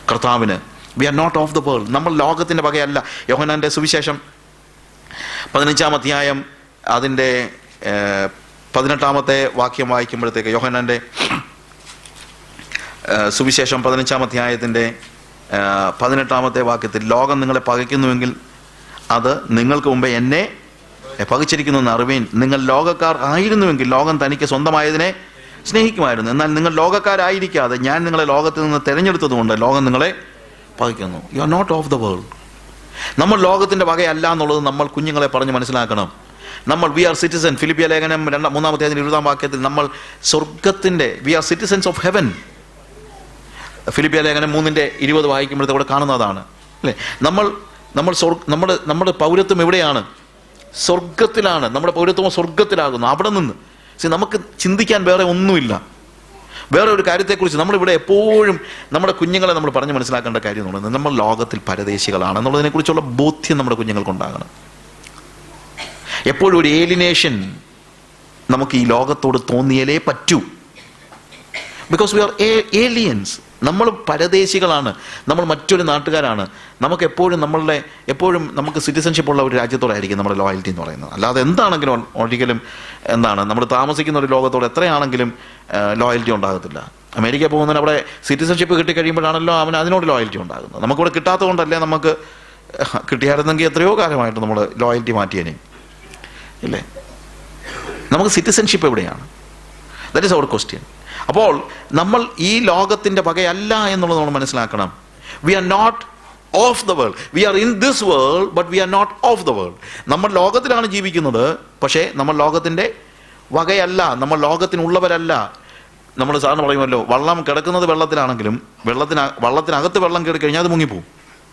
കർത്താവിന് we are not of the world നമ്മൾ ലോകത്തിൻ്റെ വകയല്ല യോഹനാൻ്റെ സുവിശേഷം പതിനഞ്ചാം അധ്യായം അതിൻ്റെ ഏഹ്, പതിനെട്ടാമത്തെ വാക്യം വായിക്കുമ്പോഴത്തേക്ക് യോഹനാൻ്റെ ഏഹ്, സുവിശേഷം പതിനഞ്ചാം അധ്യായത്തിൻ്റെ ഏഹ്, പതിനെട്ടാമത്തെ വാക്യത്തിൽ ലോകം നിങ്ങളെ പകയ്ക്കുന്നുവെങ്കിൽ അത് നിങ്ങൾക്ക് മുമ്പേ എന്നെ പകച്ചിരിക്കുന്നു എന്ന് അറിവീൻ നിങ്ങൾ ലോകക്കാർ ആയിരുന്നുവെങ്കിൽ ലോകം തനിക്ക് സ്വന്തമായതിനെ സ്നേഹിക്കുമായിരുന്നു എന്നാൽ നിങ്ങൾ ലോകക്കാരായിരിക്കാതെ ഞാൻ നിങ്ങളെ ലോകത്തിൽ നിന്ന് തിരഞ്ഞെടുത്തതുകൊണ്ട് ലോകം നിങ്ങളെ പകയ്ക്കുന്നു you are not of the world നമ്മൾ ലോകത്തിന്റെ വകയല്ല എന്നുള്ളത് നമ്മൾ കുഞ്ഞുങ്ങളെ പറഞ്ഞ് മനസ്സിലാക്കണം നമ്മൾ വി ആർ സിറ്റിസൺ ഫിലിപ്പിയ ലേഖനം രണ്ടാം മൂന്നാമത്തെ അതിന് ഇരുപതാം വാക്യത്തിൽ നമ്മൾ സ്വർഗത്തിന്റെ we are citizens of heaven ഫിലിപ്പിയ ലേഖനം മൂന്നിന്റെ ഇരുപത് വായിക്കുമ്പോഴത്തെ അവിടെ കാണുന്നതാണ് അല്ലേ നമ്മൾ നമ്മൾ സ്വർഗ നമ്മുടെ നമ്മുടെ പൗരത്വം എവിടെയാണ് സ്വർഗത്തിലാണ് നമ്മുടെ പൗരത്വം സ്വർഗത്തിലാകുന്നു അവിടെ നിന്ന് See, നമുക്ക് ചിന്തിക്കാൻ വേറെ ഒന്നുമില്ല വേറെ ഒരു കാര്യത്തെക്കുറിച്ച് നമ്മളിവിടെ എപ്പോഴും നമ്മുടെ കുഞ്ഞുങ്ങളെ നമ്മൾ പറഞ്ഞ് മനസ്സിലാക്കേണ്ട കാര്യം എന്ന് പറയുന്നത് നമ്മൾ ലോകത്തിൽ പരദേശികളാണ് എന്നുള്ളതിനെക്കുറിച്ചുള്ള ബോധ്യം നമ്മുടെ കുഞ്ഞുങ്ങൾക്കുണ്ടാകണം എപ്പോഴും ഒരു ഏലിനേഷൻ നമുക്ക് ഈ ലോകത്തോട് തോന്നിയാലേ പറ്റൂ ബിക്കോസ് വി ആർ ഏലിയൻസ് നമ്മൾ പരദേശികളാണ് നമ്മൾ മറ്റൊരു നാട്ടുകാരാണ് നമുക്ക് എപ്പോഴും നമ്മളുടെ എപ്പോഴും നമുക്ക് സിറ്റിസൺഷിപ്പ് ഉള്ള ഒരു രാജ്യത്തോടായിരിക്കും നമ്മുടെ ലോയൽറ്റി എന്ന് പറയുന്നത് അല്ലാതെ എന്താണെങ്കിലും ഒ- ഒരിക്കലും എന്താണ് നമ്മൾ താമസിക്കുന്ന ഒരു ലോകത്തോട് എത്രയാണെങ്കിലും ലോയൽറ്റി ഉണ്ടാകത്തില്ല അമേരിക്ക പോകുന്നതിന് അവിടെ സിറ്റിസൺഷിപ്പ് കിട്ടിക്കഴിയുമ്പോഴാണല്ലോ അവന് അതിനോട് ലോയൽറ്റി ഉണ്ടാകുന്നത് നമുക്കിവിടെ കിട്ടാത്തത് കൊണ്ടല്ലേ നമുക്ക് കിട്ടിയായിരുന്നെങ്കിൽ എത്രയോ കാലമായിട്ട് നമ്മൾ ലോയൽറ്റി മാറ്റിയേനെ ഇല്ലേ നമുക്ക് സിറ്റിസൺഷിപ്പ് എവിടെയാണ് ദറ്റ് ഇസ് അവർ ക്വസ്റ്റ്യൻ അപ്പോൾ നമ്മൾ ഈ ലോകത്തിന്റെ വകയല്ല എന്നുള്ളത് നമ്മൾ മനസ്സിലാക്കണം we are not of the world we are in this world but we are not of the world നമ്മൾ ലോകത്തിലാണ് ജീവിക്കുന്നത് പക്ഷേ നമ്മൾ ലോകത്തിന്റെ വകയല്ല നമ്മൾ ലോകത്തിനുള്ളവരല്ല നമ്മൾ സാറിന് പറയുമല്ലോ വള്ളം കിടക്കുന്നത് വെള്ളത്തിലാണെങ്കിലും വെള്ളത്തിന് വള്ളത്തിനകത്ത് വെള്ളം കയറി കഴിഞ്ഞാൽ അത് മുങ്ങിപ്പോവും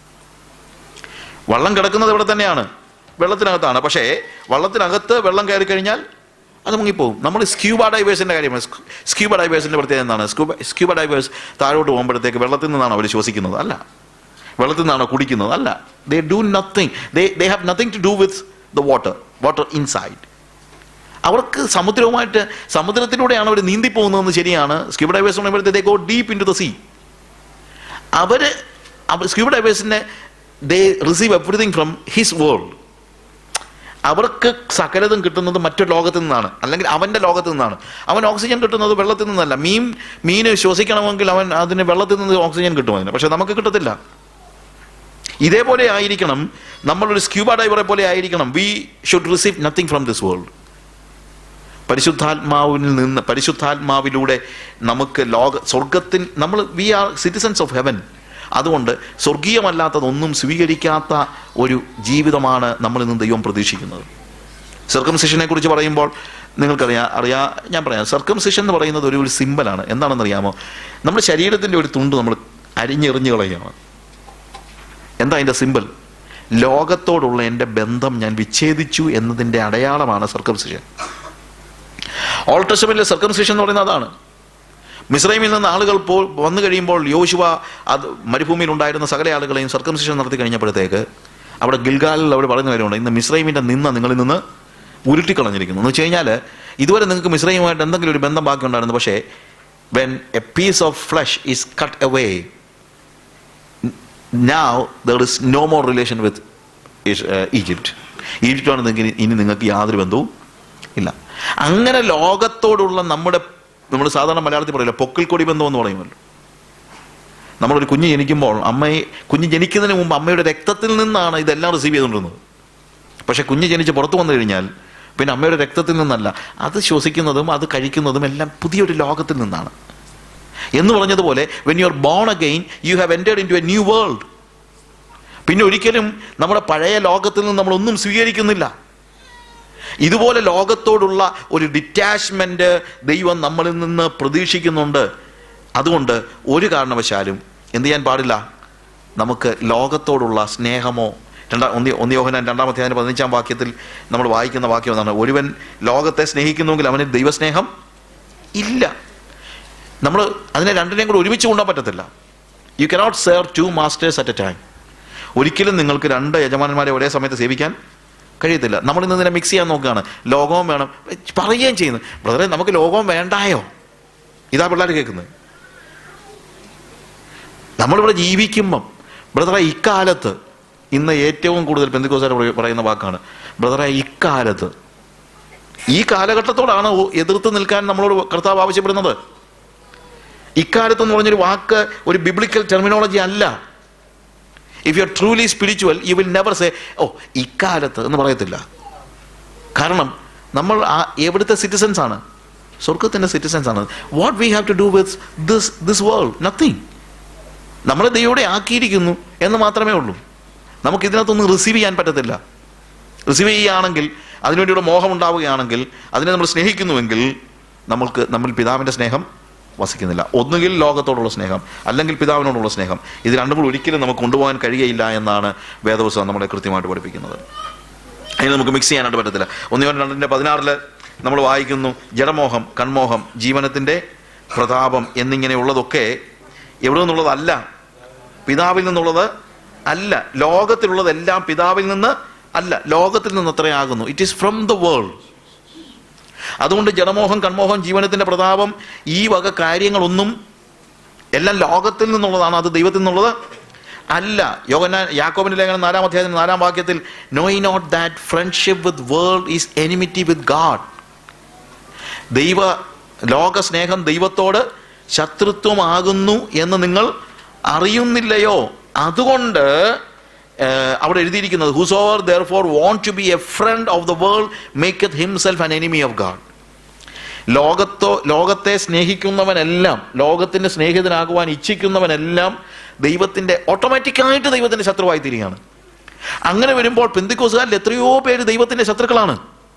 വള്ളം കിടക്കുന്നത് ഇവിടെ തന്നെയാണ് വെള്ളത്തിനകത്താണ് പക്ഷേ വള്ളത്തിനകത്ത് വെള്ളം കയറി കഴിഞ്ഞാൽ അത് മുങ്ങിപ്പോവും നമ്മൾ സ്ക്യൂബ ഡൈവേഴ്സിന്റെ കാര്യമാണ് സ്കൂ- സ്ക്യൂബ ഡൈവേഴ്സിന്റെ പ്രത്യേകത എന്താണ് സ്ക്യൂബ സ്ക്യൂബ ഡൈവേഴ്സ് താഴോട്ട് പോകുമ്പോഴത്തേക്ക് വെള്ളത്തിൽ നിന്നാണ് അവർ ശ്വസിക്കുന്നത് അല്ല വെള്ളത്തിൽ നിന്നാണോ കുടിക്കുന്നത് അല്ല they do nothing they they have nothing to do with the water water inside അവർക്ക് സമുദ്രവുമായിട്ട് സമുദ്രത്തിലൂടെയാണ് അവർ നീന്തി പോകുന്നതെന്ന് ശരിയാണ് സ്ക്യൂബ ഡൈവേഴ്സ് പറയുമ്പോഴത്തേക്ക് they go deep into the sea അവര് സ്ക്യൂബ ഡൈവേഴ്സിനെ they receive everything from his world അവർക്ക് സകലതും കിട്ടുന്നത് മറ്റൊരു ലോകത്തു നിന്നാണ് അല്ലെങ്കിൽ അവന്റെ ലോകത്തു നിന്നാണ് അവൻ ഓക്സിജൻ കിട്ടുന്നത് വെള്ളത്തിൽ നിന്നല്ല മീൻ മീന് ശ്വസിക്കണമെങ്കിൽ അവൻ അതിന് വെള്ളത്തിൽ നിന്ന് ഓക്സിജൻ കിട്ടും അതിന് പക്ഷെ നമുക്ക് കിട്ടത്തില്ല ഇതേപോലെ ആയിരിക്കണം നമ്മളൊരു സ്ക്യൂബ ഡൈവറെ പോലെ ആയിരിക്കണം we should receive nothing from this world പരിശുദ്ധാത്മാവിൽ നിന്ന് പരിശുദ്ധാത്മാവിലൂടെ നമുക്ക് ലോക സ്വർഗത്തിൽ നമ്മൾ we are citizens of heaven അതുകൊണ്ട് സ്വർഗീയമല്ലാത്തതൊന്നും സ്വീകരിക്കാത്ത ഒരു ജീവിതമാണ് നമ്മളിൽ നിന്ന് ദൈവം പ്രതീക്ഷിക്കുന്നത് സർക്കംസിഷനെ കുറിച്ച് പറയുമ്പോൾ നിങ്ങൾക്കറിയാം അറിയാ ഞാൻ പറയാം സർക്കംസിഷൻ എന്ന് പറയുന്നത് ഒരു ഒരു സിമ്പലാണ് എന്താണെന്ന് അറിയാമോ നമ്മുടെ ശരീരത്തിന്റെ ഒരു തുണ്ട് നമ്മൾ അരിഞ്ഞെറിഞ്ഞു കളയുകയാണ് എന്താ അതിന്റെ സിമ്പൽ ലോകത്തോടുള്ള എൻ്റെ ബന്ധം ഞാൻ വിച്ഛേദിച്ചു എന്നതിൻ്റെ അടയാളമാണ് സർക്കംസിഷൻ ഓൾഡ് ടെസ്റ്റമെന്റിലെ സർക്കംസിഷൻ എന്ന് പറയുന്നത് അതാണ് മിസ്രൈമിൽ നിന്ന് ആളുകൾ പോ വന്നു കഴിയുമ്പോൾ യോശുവ അത് മരുഭൂമിയിൽ ഉണ്ടായിരുന്ന സകല ആളുകളെയും സർക്കംസിഷൻ നടത്തി കഴിഞ്ഞപ്പോഴത്തേക്ക് അവിടെ ഗിൽഗാലിൽ അവർ പറയുന്ന കാര്യമുണ്ട് ഇന്ന് മിസ്രൈമിന്റെ നിന്ന നിങ്ങളിൽ നിന്ന് ഉരുട്ടിക്കളഞ്ഞിരിക്കുന്നു എന്ന് വെച്ച് കഴിഞ്ഞാൽ ഇതുവരെ നിങ്ങൾക്ക് മിസ്രൈമുമായിട്ട് എന്തെങ്കിലും ഒരു ബന്ധം ബാക്കി ഉണ്ടായിരുന്നു പക്ഷേ when a piece of flesh is cut away now there is no more relation with Is- uh, Egypt ഈജിപ്റ്റാണ് നിങ്ങൾക്ക് ഇനി നിങ്ങൾക്ക് യാതൊരു ബന്ധവും ഇല്ല അങ്ങനെ ലോകത്തോടുള്ള നമ്മുടെ നമ്മൾ സാധാരണ മലയാളത്തിൽ പറയില്ല പൊക്കിൽ കൊടി ബന്ധം എന്ന് പറയുമല്ലോ നമ്മളൊരു കുഞ്ഞ് ജനിക്കുമ്പോൾ അമ്മയെ കുഞ്ഞ് ജനിക്കുന്നതിന് മുമ്പ് അമ്മയുടെ രക്തത്തിൽ നിന്നാണ് ഇതെല്ലാം റിസീവ് ചെയ്തുകൊണ്ടിരുന്നത് പക്ഷെ കുഞ്ഞ് ജനിച്ച് പുറത്തു വന്നു കഴിഞ്ഞാൽ പിന്നെ അമ്മയുടെ രക്തത്തിൽ നിന്നല്ല അത് ശ്വസിക്കുന്നതും അത് കഴിക്കുന്നതും എല്ലാം പുതിയൊരു ലോകത്തിൽ നിന്നാണ് എന്ന് പറഞ്ഞതുപോലെ when you are born again you have entered into a new world പിന്നെ ഒരിക്കലും നമ്മുടെ പഴയ ലോകത്തിൽ നിന്ന് നമ്മളൊന്നും സ്വീകരിക്കുന്നില്ല ഇതുപോലെ ലോകത്തോടുള്ള ഒരു ഡിറ്റാച്ച്മെന്റ് ദൈവം നമ്മളിൽ നിന്ന് പ്രതീക്ഷിക്കുന്നുണ്ട് അതുകൊണ്ട് ഒരു കാരണവശാലും എന്ത് ചെയ്യാൻ പാടില്ല നമുക്ക് ലോകത്തോടുള്ള സ്നേഹമോ രണ്ടാം ഒന്ന് ഒന്ന് യോഹനാൻ രണ്ടാമത്തെ അതിന് പതിനഞ്ചാം വാക്യത്തിൽ നമ്മൾ വായിക്കുന്ന വാക്യം എന്താണ് ഒരുവൻ ലോകത്തെ സ്നേഹിക്കുന്നുവെങ്കിൽ അവന് ദൈവസ്നേഹം ഇല്ല നമ്മൾ അതിനെ രണ്ടിനെയും കൂടെ ഒരുമിച്ച് കൊണ്ടുപോകാൻ പറ്റത്തില്ല you cannot serve two masters at a time ഒരിക്കലും നിങ്ങൾക്ക് രണ്ട് യജമാനന്മാരെ ഒരേ സമയത്ത് സേവിക്കാൻ കഴിയത്തില്ല നമ്മൾ ഇന്ന് ഇതിനെ മിക്സ് ചെയ്യാൻ നോക്കുകയാണ് ലോകവും വേണം പറയുകയും ചെയ്യുന്നു ബ്രദറെ നമുക്ക് ലോകവും വേണ്ടായോ ഇതാ പിള്ളേർ കേൾക്കുന്നത് നമ്മളിവിടെ ജീവിക്കുമ്പം ബ്രദറെ ഇക്കാലത്ത് ഇന്ന് ഏറ്റവും കൂടുതൽ പെന്തിക്കോസാർ പറയുന്ന വാക്കാണ് ബ്രദറെ ഇക്കാലത്ത് ഈ കാലഘട്ടത്തോടാണ് ഓ- എതിർത്ത് നിൽക്കാൻ നമ്മളോട് കർത്താവ് ആവശ്യപ്പെടുന്നത് ഇക്കാലത്ത് എന്ന് പറഞ്ഞൊരു വാക്ക് ഒരു ബിബ്ലിക്കൽ ടെർമിനോളജി അല്ല if you are truly spiritual you will never say oh ഇക്കാലത്ത് എന്ന് പറയത്തില്ല കാരണം നമ്മൾ ആ എവിടുത്തെ സിറ്റിസൻസ് ആണ് സ്വർഗത്തിന്റെ സിറ്റിസൻസ് ആണ് what we have to do with this this world nothing നമ്മളെ ദൈവയുടെ ആക്കിയിരിക്കുന്നു എന്ന് മാത്രമേ ഉള്ളൂ നമുക്ക് ഇതിനകത്തൊന്നും റിസീവ് ചെയ്യാൻ പറ്റത്തില്ല റിസീവ് ചെയ്യുകയാണെങ്കിൽ അതിനുവേണ്ടിയുള്ള മോഹം ഉണ്ടാവുകയാണെങ്കിൽ അതിനെ നമ്മൾ സ്നേഹിക്കുന്നുവെങ്കിൽ നമ്മൾക്ക് നമ്മൾ പിതാവിന്റെ സ്നേഹം വസിക്കുന്നില്ല ഒന്നുകിൽ ലോകത്തോടുള്ള സ്നേഹം അല്ലെങ്കിൽ പിതാവിനോടുള്ള സ്നേഹം ഇത് രണ്ടും കൂടി ഒരിക്കലും നമുക്ക് കൊണ്ടുപോകാൻ കഴിയുകയില്ല എന്നാണ് വേദവസം നമ്മളെ കൃത്യമായിട്ട് പഠിപ്പിക്കുന്നത് അതിന് നമുക്ക് മിക്സ് ചെയ്യാനായിട്ട് പറ്റത്തില്ല ഒന്നുകൊണ്ട് രണ്ടിന്റെ പതിനാറില് നമ്മൾ വായിക്കുന്നു ജഡമോഹം കൺമോഹം ജീവനത്തിന്റെ പ്രതാപം എന്നിങ്ങനെയുള്ളതൊക്കെ എവിടെ നിന്നുള്ളതല്ല പിതാവിൽ നിന്നുള്ളത് അല്ല ലോകത്തിലുള്ളതെല്ലാം പിതാവിൽ നിന്ന് അല്ല ലോകത്തിൽ നിന്ന് അത്രയാകുന്നു it is from the world അതുകൊണ്ട് ജഡമോഹം കൺമോഹം ജീവനത്തിന്റെ പ്രതാപം ഈ വക കാര്യങ്ങളൊന്നും എല്ലാം ലോകത്തിൽ നിന്നുള്ളതാണ് അത് ദൈവത്തിൽ നിന്നുള്ളത് അല്ല യോഗന യാക്കോബിന്റെ ലേഖനം നാലാം അധ്യായത്തിന് നാലാം വാക്യത്തിൽ no not that friendship with world is enmity with God ദൈവ ലോക സ്നേഹം ദൈവത്തോട് ശത്രുത്വമാകുന്നു എന്ന് നിങ്ങൾ അറിയുന്നില്ലയോ അതുകൊണ്ട് ഏഹ്, അവിടെ എഴുതിയിരിക്കുന്നത് whosoever therefore want to be a friend of the world make himself an enemy of God ലോകത്തോ ലോകത്തെ സ്നേഹിക്കുന്നവനെല്ലാം ലോകത്തിന്റെ സ്നേഹിതനാകുവാൻ ഇച്ഛിക്കുന്നവനെല്ലാം ദൈവത്തിന്റെ ഓട്ടോമാറ്റിക്കായിട്ട് ദൈവത്തിന്റെ ശത്രുവായി തീരുകയാണ് അങ്ങനെ വരുമ്പോൾ പെന്തിക്കോസുകാരിൽ എത്രയോ പേര് ദൈവത്തിന്റെ ശത്രുക്കളാണ്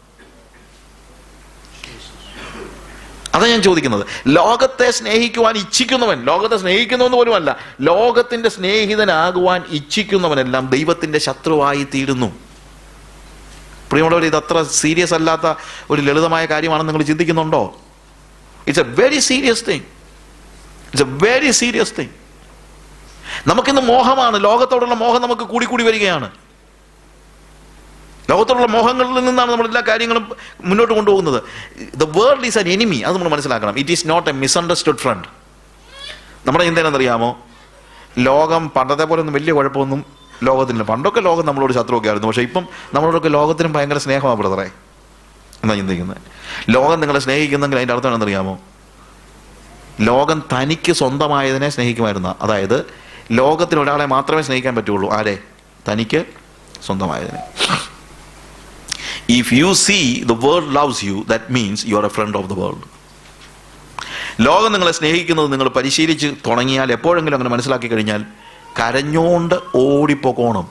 അതാ ഞാൻ ചോദിക്കുന്നത് ലോകത്തെ സ്നേഹിക്കുവാൻ ഇച്ഛിക്കുന്നവൻ ലോകത്തെ സ്നേഹിക്കുന്നവൻ പോലുമല്ല ലോകത്തിന്റെ സ്നേഹിതനാകുവാൻ ഇച്ഛിക്കുന്നവനെല്ലാം ദൈവത്തിന്റെ ശത്രുവായി തീരുന്നു പ്രിയമുള്ളവർ ഇത് അത്ര സീരിയസ് അല്ലാത്ത ഒരു ലളിതമായ കാര്യമാണെന്ന് നിങ്ങൾ ചിന്തിക്കുന്നുണ്ടോ it's a very serious thing it's a very serious thing നമുക്കിന്ന് മോഹമാണ് ലോകത്തോടുള്ള മോഹം നമുക്ക് കൂടി കൂടി വരികയാണ് ലോകത്തോടുള്ള മോഹങ്ങളിൽ നിന്നാണ് നമ്മൾ എല്ലാ കാര്യങ്ങളും മുന്നോട്ട് കൊണ്ടുപോകുന്നത് the world is an enemy അത് നമ്മൾ മനസ്സിലാക്കണം it is not a misunderstood friend നമ്മുടെ ചിന്ത എന്താണെന്നറിയാമോ ലോകം പണ്ടത്തെ പോലെ ഒന്നും വലിയ കുഴപ്പമൊന്നും ലോകത്തിനില്ല പണ്ടൊക്കെ ലോകം നമ്മളോട് ശത്രുവൊക്കെ ആയിരുന്നു പക്ഷേ ഇപ്പം നമ്മളോടൊക്കെ ലോകത്തിനും ഭയങ്കര സ്നേഹമാണ് ബ്രദറെ എന്നാ ചിന്തിക്കുന്നത് ലോകം നിങ്ങളെ സ്നേഹിക്കുന്നെങ്കിൽ അതിൻ്റെ അർത്ഥം എന്താണെന്നറിയാമോ ലോകം തനിക്ക് സ്വന്തമായതിനെ സ്നേഹിക്കുമായിരുന്ന അതായത് ലോകത്തിന് ഒരാളെ മാത്രമേ സ്നേഹിക്കാൻ പറ്റുള്ളൂ ആരെ തനിക്ക് സ്വന്തമായതിനെ if you see the world loves you that means you are a friend of the world ലോകം നിങ്ങളെ സ്നേഹിക്കുന്നത് നിങ്ങൾ പരിശീലിച്ച് തുടങ്ങിയാൽ എപ്പോഴെങ്കിലും അങ്ങനെ മനസ്സിലാക്കി കഴിഞ്ഞാൽ കരഞ്ഞോണ്ട് ഓടിപ്പോകോണം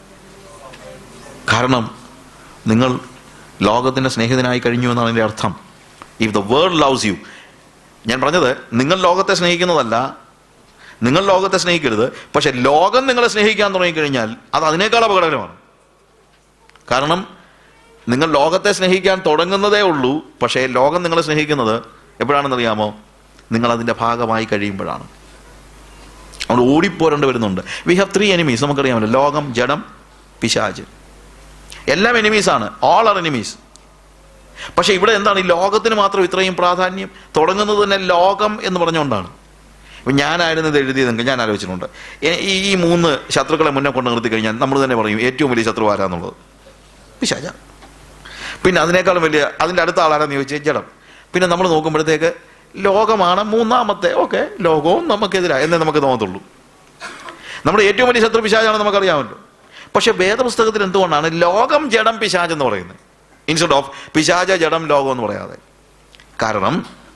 കാരണം നിങ്ങൾ ലോകത്തിന്റെ സ്നേഹിതനായി കഴിഞ്ഞു എന്നാണ് എൻ്റെ അർത്ഥം if the world loves you ഞാൻ പറഞ്ഞത് നിങ്ങൾ ലോകത്തെ സ്നേഹിക്കുന്നതല്ല നിങ്ങൾ ലോകത്തെ സ്നേഹിക്കരുത് പക്ഷെ ലോകം നിങ്ങളെ സ്നേഹിക്കാൻ തുടങ്ങിക്കഴിഞ്ഞാൽ അത് അതിനേക്കാൾ അപകടകരമാണ് കാരണം നിങ്ങൾ ലോകത്തെ സ്നേഹിക്കാൻ തുടങ്ങുന്നതേ ഉള്ളൂ പക്ഷേ ലോകം നിങ്ങളെ സ്നേഹിക്കുന്നത് എപ്പോഴാണെന്നറിയാമോ നിങ്ങൾ അതിൻ്റെ ഭാഗമായി കഴിയുമ്പോഴാണ് അവിടെ ഓടിപ്പോരേണ്ടി വരുന്നുണ്ട് വി ഹാവ് ത്രീ എനിമീസ് നമുക്കറിയാമല്ലോ ലോകം ജഡം പിശാജ് എല്ലാം എനിമീസാണ് ഓൾ ആർ എനിമീസ് പക്ഷെ ഇവിടെ എന്താണ് ഈ ലോകത്തിന് മാത്രം ഇത്രയും പ്രാധാന്യം തുടങ്ങുന്നത് തന്നെ ലോകം എന്ന് പറഞ്ഞുകൊണ്ടാണ് ഇപ്പം ഞാനായിരുന്നു ഇത് എഴുതിയതെങ്കിൽ ഞാൻ ആലോചിച്ചിട്ടുണ്ട് എ- ഈ ഈ മൂന്ന് ശത്രുക്കളെ മുന്നേ കൊണ്ട് നിർത്തി കഴിഞ്ഞാൽ നമ്മൾ തന്നെ പറയും ഏറ്റവും വലിയ ശത്രു ആരാന്നുള്ളത് പിശാച പിന്നെ അതിനേക്കാളും വലിയ അതിൻ്റെ അടുത്ത ആളാരാന്ന് ചോദിച്ചാൽ ജഡം പിന്നെ നമ്മൾ നോക്കുമ്പോഴത്തേക്ക് ലോകമാണ് മൂന്നാമത്തെ ഓക്കെ ലോകവും നമുക്കെതിരായി എന്നേ നമുക്ക് തോന്നത്തുള്ളൂ നമ്മുടെ ഏറ്റവും വലിയ ശത്രു പിശാചാണെന്ന് നമുക്കറിയാമല്ലോ പക്ഷെ വേദപുസ്തകത്തിൽ എന്തുകൊണ്ടാണ് ലോകം ജഡം പിശാജ് എന്ന് പറയുന്നത് ഇൻസ്റ്റെഡ് ഓഫ് പിശാച ജഡം ലോകം എന്ന് പറയാതെ കാരണം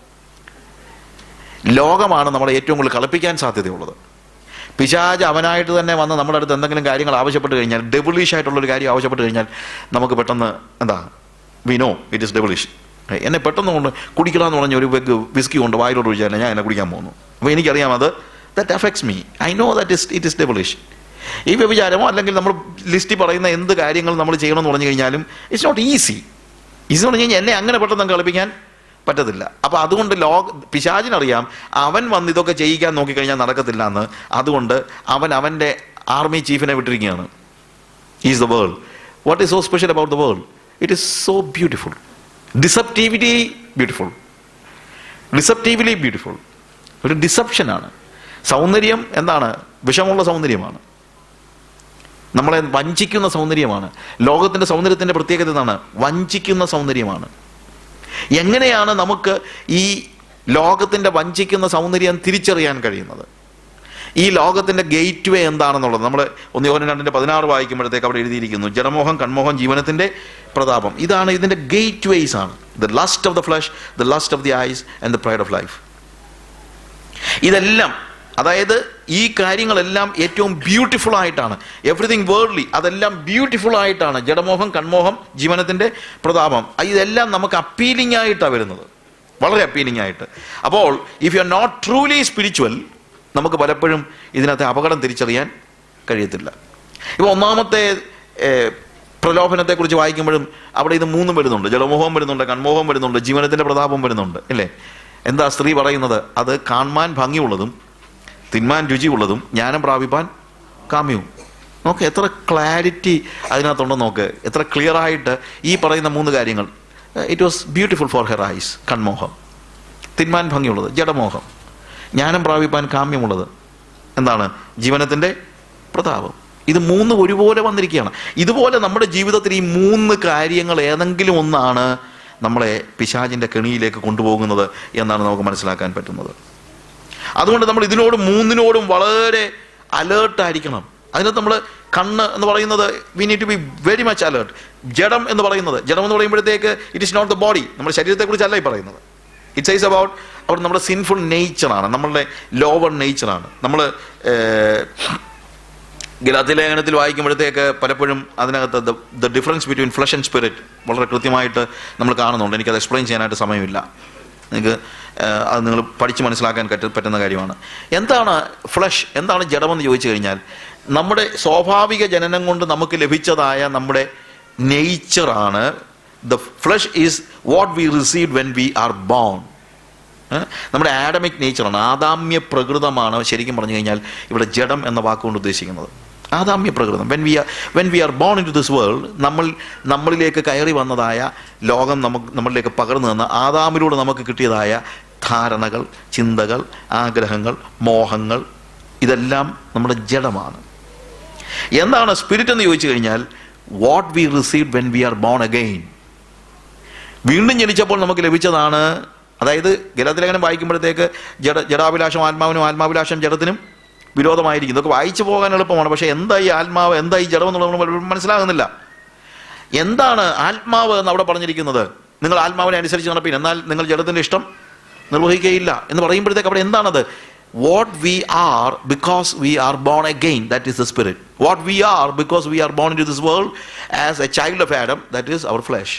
ലോകമാണ് നമ്മളെ ഏറ്റവും കൂടുതൽ കളിപ്പിക്കാൻ സാധ്യതയുള്ളത് പിശാജ് അവനായിട്ട് തന്നെ വന്ന് നമ്മുടെ അടുത്ത് എന്തെങ്കിലും കാര്യങ്ങൾ ആവശ്യപ്പെട്ട് കഴിഞ്ഞാൽ ഡെബിളിഷ് ആയിട്ടുള്ള ഒരു കാര്യം ആവശ്യപ്പെട്ട് കഴിഞ്ഞാൽ നമുക്ക് പെട്ടെന്ന് എന്താ we know it is devilish എന്നെ പെട്ടെന്ന് കൊണ്ട് കുടിക്കണമെന്ന് പറഞ്ഞ ഒരു വെഗ് വിസ്കി കൊണ്ട് വായിലോട്ട് ഒഴിച്ചാൽ ഞാൻ എന്നെ കുടിക്കാൻ പോകുന്നു അപ്പോൾ എനിക്കറിയാം അത് that affects me I know that is it is devilish ഈ വ്യഭിചാരമോ അല്ലെങ്കിൽ നമ്മൾ ലിസ്റ്റിൽ പറയുന്ന എന്ത് കാര്യങ്ങൾ നമ്മൾ ചെയ്യണമെന്ന് പറഞ്ഞു കഴിഞ്ഞാലും ഇറ്റ്സ് നോട്ട് ഈസി ഈസി എന്ന് പറഞ്ഞു കഴിഞ്ഞാൽ എന്നെ അങ്ങനെ പെട്ടെന്ന് അങ്ങ് കളിപ്പിക്കാൻ പറ്റത്തില്ല അപ്പൊ അതുകൊണ്ട് ലോക പിശാചിനറിയാം അവൻ വന്ന് ഇതൊക്കെ ചെയ്യിക്കാൻ നോക്കിക്കഴിഞ്ഞാൽ നടക്കത്തില്ല എന്ന് അതുകൊണ്ട് അവൻ അവന്റെ ആർമി ചീഫിനെ വിട്ടിരിക്കുകയാണ് is the world what is so special about the world it is so beautiful deceptivity beautiful deceptively beautiful ഒരു ഡിസപ്ഷനാണ് സൗന്ദര്യം എന്താണ് വിഷമുള്ള സൗന്ദര്യമാണ് നമ്മളെ വഞ്ചിക്കുന്ന സൗന്ദര്യമാണ് ലോകത്തിന്റെ സൗന്ദര്യത്തിന്റെ പ്രത്യേകത എന്താണ് വഞ്ചിക്കുന്ന സൗന്ദര്യമാണ് എങ്ങനെയാണ് നമുക്ക് ഈ ലോകത്തിന്റെ വഞ്ചിക്കുന്ന സൗന്ദര്യം തിരിച്ചറിയാൻ കഴിയുന്നത് ഈ ലോകത്തിന്റെ ഗേറ്റ് വേ എന്താണെന്നുള്ളത് നമ്മൾ ഒന്ന് യോഹന രണ്ടിന്റെ പതിനാറ് വായിക്കുമ്പോഴത്തേക്ക് അവിടെ എഴുതിയിരിക്കുന്നു ജഡമോഹം കൺമോഹം ജീവനത്തിന്റെ പ്രതാപം ഇതാണ് ഇതിന്റെ ഗേറ്റ് വേസ് ആണ് the lust of the flesh the lust of the eyes and the pride of life ഇതെല്ലാം അതായത് ഈ കാര്യങ്ങളെല്ലാം ഏറ്റവും ബ്യൂട്ടിഫുൾ ആയിട്ടാണ് എവറിഥിങ് വേൾഡ്ലി അതെല്ലാം ബ്യൂട്ടിഫുൾ ആയിട്ടാണ് ജഡമോഹം കൺമോഹം ജീവനത്തിന്റെ പ്രതാപം ഇതെല്ലാം നമുക്ക് അപ്പീലിംഗ് ആയിട്ടാണ് വരുന്നത് വളരെ അപ്പീലിംഗ് ആയിട്ട് അപ്പോൾ if you are not truly spiritual നമുക്ക് പലപ്പോഴും ഇതിനകത്തെ അപകടം തിരിച്ചറിയാൻ കഴിയത്തില്ല ഇപ്പോൾ ഒന്നാമത്തെ ഏഹ്, പ്രലോഭനത്തെക്കുറിച്ച് വായിക്കുമ്പോഴും അവിടെ ഇത് മൂന്നും വരുന്നുണ്ട് ജലമോഹം വരുന്നുണ്ട് കൺമോഹം വരുന്നുണ്ട് ജീവനത്തിന്റെ പ്രതാപം വരുന്നുണ്ട് അല്ലേ എന്താ സ്ത്രീ പറയുന്നത് അത് കാണാൻ ഭംഗിയുള്ളതും തിന്മാൻ രുചിയുള്ളതും ജ്ഞാനം പ്രാപിപ്പാൻ കാമ്യവും നോക്ക് എത്ര ക്ലാരിറ്റി അതിനകത്തുണ്ടെന്ന് നോക്ക് എത്ര ക്ലിയർ ആയിട്ട് ഈ പറയുന്ന മൂന്ന് കാര്യങ്ങൾ it was beautiful for her eyes കൺമോഹം തിന്മാൻ ഭംഗിയുള്ളത് ജഡമോഹം ജ്ഞാനം പ്രാപിപ്പാൻ കാമ്യമുള്ളത് എന്താണ് ജീവനത്തിന്റെ പ്രതാപം ഇത് മൂന്ന് ഒരുപോലെ വന്നിരിക്കുകയാണ് ഇതുപോലെ നമ്മുടെ ജീവിതത്തിൽ ഈ മൂന്ന് കാര്യങ്ങൾ ഏതെങ്കിലും ഒന്നാണ് നമ്മളെ പിശാചിന്റെ കെണിയിലേക്ക് കൊണ്ടുപോകുന്നത് എന്നാണ് നമുക്ക് മനസ്സിലാക്കാൻ പറ്റുന്നത് അതുകൊണ്ട് നമ്മൾ ഇതിനോട് മൂന്നിനോടും വളരെ അലേർട്ട് ആയിരിക്കണം അതിനകത്ത് നമ്മൾ കണ്ണ് എന്ന് പറയുന്നത് we need to be very much alert ജഡം എന്ന് പറയുന്നത് ജഡം എന്ന് പറയുമ്പോഴത്തേക്ക് it is not the body നമ്മുടെ ശരീരത്തെക്കുറിച്ചല്ല ഈ പറയുന്നത് ഇറ്റ്സ് ഈസ് അബൌട്ട് അവിടെ നമ്മുടെ സിൻഫുൾ നേച്ചറാണ് നമ്മളുടെ ലോവർ നേച്ചറാണ് നമ്മൾ ഗലാത്തി ലേഖനത്തിൽ വായിക്കുമ്പോഴത്തേക്ക് പലപ്പോഴും അതിനകത്ത് the difference between flesh and spirit വളരെ കൃത്യമായിട്ട് നമ്മൾ കാണുന്നുണ്ട് എനിക്കത് എക്സ്പ്ലെയിൻ ചെയ്യാനായിട്ട് സമയമില്ല നിങ്ങൾക്ക് ഏഹ്, അത് നിങ്ങൾ പഠിച്ച് മനസ്സിലാക്കാൻ പറ്റ പറ്റുന്ന കാര്യമാണ് എന്താണ് ഫ്ലഷ് എന്താണ് ജഡമെന്ന് ചോദിച്ചു കഴിഞ്ഞാൽ നമ്മുടെ സ്വാഭാവിക ജനനം കൊണ്ട് നമുക്ക് ലഭിച്ചതായ നമ്മുടെ നേച്ചറാണ് the flesh is what we receive when we are born ഏഹ്? നമ്മുടെ ആഡമിക് നേച്ചറാണ് ആദാമ്യ പ്രകൃതമാണ് ശരിക്കും പറഞ്ഞു കഴിഞ്ഞാൽ ഇവിടെ ജഡം എന്ന വാക്കുകൊണ്ട് ഉദ്ദേശിക്കുന്നത് ആദാമ്യ പ്രകൃതം when we are when we are born into this world നമ്മൾ നമ്മളിലേക്ക് കയറി വന്നതായ ലോകം നമുക്ക് നമ്മളിലേക്ക് പകർന്നു തന്ന ആദാമിലൂടെ നമുക്ക് കിട്ടിയതായ ധാരണകൾ ചിന്തകൾ ആഗ്രഹങ്ങൾ മോഹങ്ങൾ ഇതെല്ലാം നമ്മുടെ ജഡമാണ് എന്താണ് സ്പിരിറ്റ് എന്ന് ചോദിച്ചു കഴിഞ്ഞാൽ what we receive when we are born again വീണ്ടും ജനിച്ചപ്പോൾ നമുക്ക് ലഭിച്ചതാണ് അതായത് ഗലാത്തിലേഖനം വായിക്കുമ്പോഴത്തേക്ക് ജഡ ജഡാഭിലാഷം ആത്മാവിനും ആത്മാഭിലാഷം ജഡത്തിനും വിരോധമായിരിക്കും ഇതൊക്കെ വായിച്ചു പോകാൻ എളുപ്പമാണ് പക്ഷേ എന്താ ഈ ആത്മാവ് എന്താ ഈ ജഡം എന്നുള്ളത് നമ്മൾ മനസ്സിലാകുന്നില്ല എന്താണ് ആത്മാവ് എന്ന് അവിടെ പറഞ്ഞിരിക്കുന്നത് നിങ്ങൾ ആത്മാവിനെ അനുസരിച്ച് നടപ്പിൻ എന്നാൽ നിങ്ങൾ ജഡത്തിന്റെ ഇഷ്ടം നിർവഹിക്കുകയില്ല എന്ന് പറയുമ്പോഴത്തേക്ക് അവിടെ എന്താണത് what we are because we are born again that is the spirit what we are because we are born into this world as a child of Adam that is our flesh